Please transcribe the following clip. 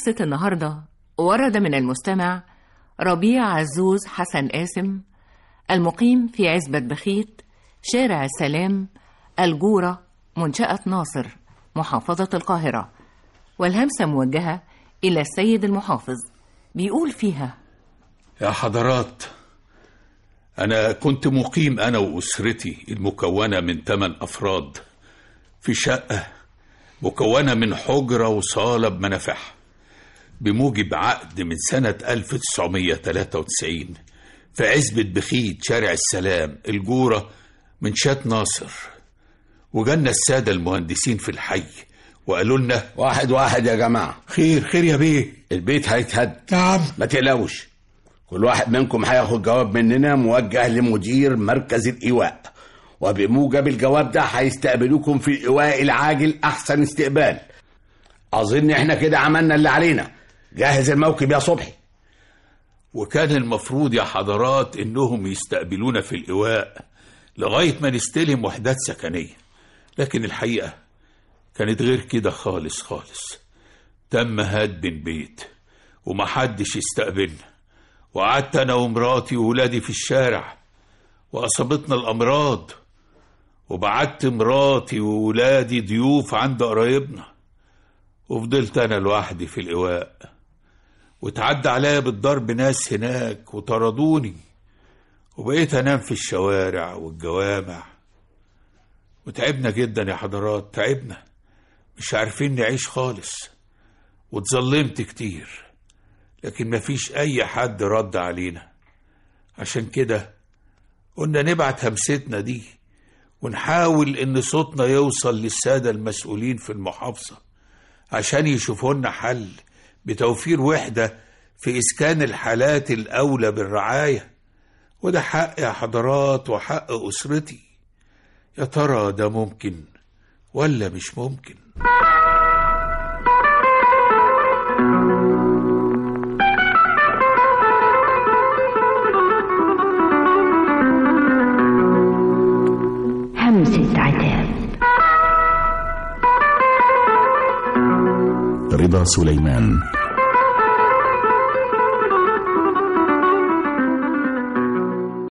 همسة النهاردة ورد من المستمع ربيع عزوز حسن قاسم المقيم في عزبة بخيت شارع السلام الجورة منشأة ناصر محافظة القاهرة والهمسة موجهة إلى السيد المحافظ بيقول فيها يا حضرات أنا كنت مقيم أنا وأسرتي المكونة من ثمان أفراد في شقة مكونة من حجرة وصالة بمنافعها بموجب عقد من سنة 1993 في عزبة بخيت شارع السلام الجورة من شات ناصر وجالنا السادة المهندسين في الحي وقالوا لنا واحد واحد يا جماعة خير خير يا بيه البيت هيتهد نعم ما تقلقوش كل واحد منكم هياخد جواب مننا موجه لمدير مركز الإيواء وبموجب الجواب ده هيستقبلوكم في الإيواء العاجل أحسن استقبال أظن إحنا كده عملنا اللي علينا جهز الموكب يا صبحي وكان المفروض يا حضرات إنهم يستقبلونا في الإيواء لغاية ما نستلم وحدات سكنية لكن الحقيقة كانت غير كده خالص خالص تم هدم البيت ومحدش يستقبلنا وقعدت أنا ومراتي وولادي في الشارع وأصابتنا الأمراض وبعت مراتي وولادي ضيوف عند قرايبنا وفضلت أنا لوحدي في الإواء وتعدى عليا بالضرب ناس هناك وطردوني وبقيت أنام في الشوارع والجوامع وتعبنا جدا يا حضرات تعبنا مش عارفين نعيش خالص واتظلمت كتير لكن مفيش أي حد رد علينا عشان كده قلنا نبعت همستنا دي ونحاول إن صوتنا يوصل للسادة المسؤولين في المحافظة عشان يشوفوا لنا حل بتوفير وحدة في إسكان الحالات الأولى بالرعاية وده حق يا حضرات وحق أسرتي يا ترى ده ممكن ولا مش ممكن همسة عتاب رضا سليمان